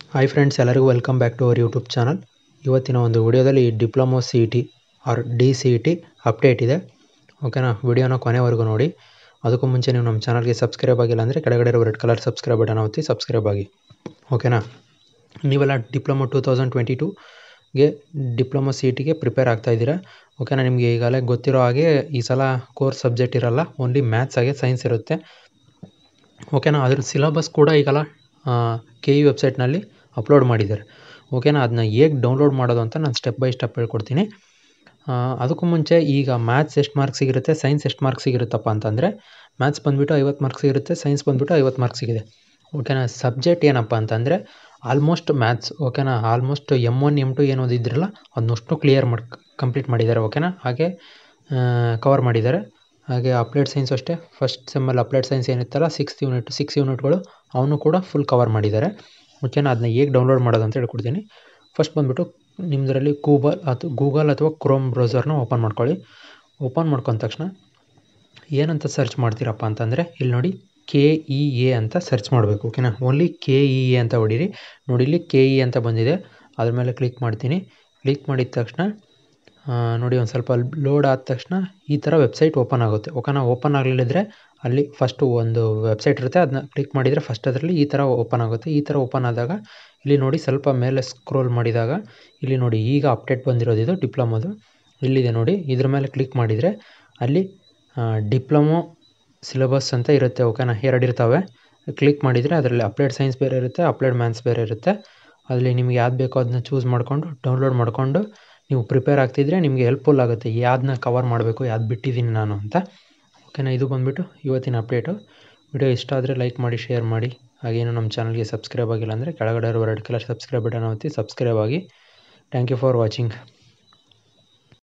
hi friends ಎಲ್ಲರಿಗೂ welcome back to our YouTube channel ಇವತ್ತಿನ ಒಂದು ವಿಡಿಯೋದಲ್ಲಿ diploma C E T R D C E T update ಇದೆ ಓಕೆನಾ ವಿಡಿಯೋನ ಕೊನೆವರೆಗೂ ನೋಡಿ ಅದಕ್ಕೂ ಮುಂಚೆ ನೀವು ನಮ್ಮ ಚಾನಲ್ಗೆ ಸಬ್ಸ್ಕ್ರೈಬ್ ಆಗಿಲ್ಲ ಅಂದರೆ ಕೆಳಗಡೆ ಇರೋ ರೆಡ್ ಕಲರ್ ಸಬ್ಸ್ಕ್ರೈಬ್ ಬಟನ್ ಒತ್ತಿ ಸಬ್ಸ್ಕ್ರೈಬ್ ಆಗಿ ಓಕೆನಾ ನೀವೆಲ್ಲ ಡಿಪ್ಲೊಮೊ ಟೂ ತೌಸಂಡ್ ಟ್ವೆಂಟಿ ಟೂಗೆ ಡಿಪ್ಲೊಮೊ ಸಿ ಇ ಟಿಗೆ ಪ್ರಿಪೇರ್ ಆಗ್ತಾ ಇದ್ದೀರಾ ಓಕೆನಾ ನಿಮಗೆ ಈಗಾಗಲೇ ಗೊತ್ತಿರೋ ಹಾಗೆ ಈ ಸಲ ಕೋರ್ಸ್ ಸಬ್ಜೆಕ್ಟ್ ಇರಲ್ಲ ಓನ್ಲಿ ಮ್ಯಾಥ್ಸ್ ಹಾಗೆ ಸೈನ್ಸ್ ಇರುತ್ತೆ ಓಕೆನಾ ಅದ್ರ ಸಿಲಬಸ್ ಕೂಡ ಈಗಲ್ಲ ಕೆ ಇ ವೆಬ್ಸೈಟ್ನಲ್ಲಿ ಅಪ್ಲೋಡ್ ಮಾಡಿದ್ದಾರೆ ಓಕೆನಾ ಅದನ್ನ ಹೇಗೆ ಡೌನ್ಲೋಡ್ ಮಾಡೋದು ಅಂತ ನಾನು ಸ್ಟೆಪ್ ಬೈ ಸ್ಟೆಪ್ ಹೇಳ್ಕೊಡ್ತೀನಿ ಆ, ಅದಕ್ಕೂ ಮುಂಚೆ ಈಗ ಮ್ಯಾಥ್ಸ್ ಎಷ್ಟು ಮಾರ್ಕ್ಸಿಗಿರುತ್ತೆ ಸೈನ್ಸ್ ಎಷ್ಟು ಮಾರ್ಕ್ಸಿಗಿರುತ್ತಪ್ಪ ಅಂತಂದರೆ ಮ್ಯಾಥ್ಸ್ ಬಂದುಬಿಟ್ಟು ಐವತ್ತು ಮಾರ್ಕ್ಸಿಗಿರುತ್ತೆ ಸೈನ್ಸ್ ಬಂದುಬಿಟ್ಟು ಐವತ್ತು ಮಾರ್ಕ್ಸಿಗಿದೆ ಓಕೆನಾ ಸಬ್ಜೆಕ್ಟ್ ಏನಪ್ಪ ಅಂತಂದರೆ ಆಲ್ಮೋಸ್ಟ್ ಮ್ಯಾಥ್ಸ್ ಓಕೆನಾ almost M one M two ಏನು ಓದಿದ್ರಲ್ಲ ಅದನ್ನಷ್ಟು ಕ್ಲಿಯರ್ ಮಾಡಿ ಕಂಪ್ಲೀಟ್ ಮಾಡಿದ್ದಾರೆ ಓಕೆನಾ ಹಾಗೆ ಕವರ್ ಮಾಡಿದ್ದಾರೆ ಹಾಗೆ ಅಪ್ಲೈಡ್ ಸೈನ್ಸ್ ಅಷ್ಟೇ ಫಸ್ಟ್ ಸೆಮ್ಮಲ್ಲಿ ಅಪ್ಲೈಡ್ ಸೈನ್ಸ್ ಏನಿತ್ತಲ್ಲ ಸಿಕ್ಸ್ ಯೂನಿಟ್ ಸಿಕ್ಸ್ ಯೂನಿಟ್ಗಳು ಅವನು ಕೂಡ ಫುಲ್ ಕವರ್ ಮಾಡಿದ್ದಾರೆ ಓಕೆನಾ ಅದನ್ನ ಹೇಗೆ ಡೌನ್ಲೋಡ್ ಮಾಡೋದು ಅಂತ ಹೇಳ್ಕೊಡ್ತೀನಿ ಫಸ್ಟ್ ಬಂದುಬಿಟ್ಟು ನಿಮ್ಮದರಲ್ಲಿ ಗೂಗಲ್ ಅಥವಾ ಗೂಗಲ್ ಅಥವಾ ಕ್ರೋಮ್ ಬ್ರೌಸರ್ನ ಓಪನ್ ಮಾಡ್ಕೊಳ್ಳಿ ಓಪನ್ ಮಾಡ್ಕೊಂಡ ತಕ್ಷಣ ಏನಂತ ಸರ್ಚ್ ಮಾಡ್ತೀರಪ್ಪ ಅಂತಂದರೆ ಇಲ್ಲಿ ನೋಡಿ ಕೆ ಇ ಎ ಅಂತ ಸರ್ಚ್ ಮಾಡಬೇಕು ಓಕೆನಾ ಓನ್ಲಿ ಕೆ ಇ ಎ ಅಂತ ಹೊಡೀರಿ ನೋಡಿ ಇಲ್ಲಿ ಕೆ ಇ ಅಂತ ಬಂದಿದೆ ಅದ್ರ ಮೇಲೆ ಕ್ಲಿಕ್ ಮಾಡ್ತೀನಿ ಕ್ಲಿಕ್ ಮಾಡಿದ ತಕ್ಷಣ ಆ, ನೋಡಿ ಒಂದು ಸ್ವಲ್ಪ ಲೋಡ್ ಆದ ತಕ್ಷಣ ಈ ಥರ ವೆಬ್ಸೈಟ್ ಓಪನ್ ಆಗುತ್ತೆ ಓಕೆನಾ ಓಪನ್ ಆಗಲಿಲ್ಲದ್ರೆ ಅಲ್ಲಿ ಫಸ್ಟು ಒಂದು ವೆಬ್ಸೈಟ್ ಇರುತ್ತೆ ಅದನ್ನ ಕ್ಲಿಕ್ ಮಾಡಿದರೆ ಫಸ್ಟ್ ಅದರಲ್ಲಿ ಈ ಥರ ಓಪನ್ ಆಗುತ್ತೆ ಈ ಥರ ಓಪನ್ ಆದಾಗ ಇಲ್ಲಿ ನೋಡಿ ಸ್ವಲ್ಪ ಮೇಲೆ ಸ್ಕ್ರೋಲ್ ಮಾಡಿದಾಗ ಇಲ್ಲಿ ನೋಡಿ ಈಗ ಅಪ್ಡೇಟ್ ಬಂದಿರೋದು ಇದು ಡಿಪ್ಲೊಮೋದು ಇಲ್ಲಿದೆ ನೋಡಿ ಇದ್ರ ಮೇಲೆ ಕ್ಲಿಕ್ ಮಾಡಿದರೆ ಅಲ್ಲಿ ಡಿಪ್ಲೊಮೊ ಸಿಲೆಬಸ್ ಅಂತ ಇರುತ್ತೆ ಓಕೆನಾ ಎರಡು ಇರ್ತವೆ ಕ್ಲಿಕ್ ಮಾಡಿದರೆ ಅದರಲ್ಲಿ ಅಪ್ಲೈಡ್ ಸೈನ್ಸ್ ಬೇರೆ ಇರುತ್ತೆ ಅಪ್ಲೈಡ್ ಮ್ಯಾಥ್ಸ್ ಬೇರೆ ಇರುತ್ತೆ ಅಲ್ಲಿ ನಿಮ್ಗೆ ಯಾವ್ದು ಬೇಕೋ ಅದನ್ನ ಚೂಸ್ ಮಾಡಿಕೊಂಡು ಡೌನ್ಲೋಡ್ ಮಾಡಿಕೊಂಡು ನೀವು ಪ್ರಿಪೇರ್ ಆಗ್ತಿದ್ರೆ ನಿಮಗೆ ಹೆಲ್ಪ್ಫುಲ್ ಆಗುತ್ತೆ ಯಾವ್ದನ್ನ ಕವರ್ ಮಾಡಬೇಕು ಯಾವ್ದು ಬಿಟ್ಟಿದ್ದೀನಿ ನಾನು ಅಂತ ಓಕೆನಾ ಇದು ಬಂದುಬಿಟ್ಟು ಇವತ್ತಿನ ಅಪ್ಡೇಟು ವಿಡಿಯೋ ಇಷ್ಟ ಆದರೆ ಲೈಕ್ ಮಾಡಿ ಶೇರ್ ಮಾಡಿ ಹಾಗೇನು ನಮ್ಮ ಚಾನಲ್ಗೆ ಸಬ್ಸ್ಕ್ರೈಬ್ ಆಗಿಲ್ಲ ಅಂದರೆ ಕೆಳಗಡೆ ಇರುವ ರೆಡ್ ಕಲರ್ ಸಬ್ಸ್ಕ್ರೈಬ್ ಬಟನ್ ಒತ್ತಿ ಸಬ್ಸ್ಕ್ರೈಬ್ ಆಗಿ ಥ್ಯಾಂಕ್ ಯು ಫಾರ್ ವಾಚಿಂಗ್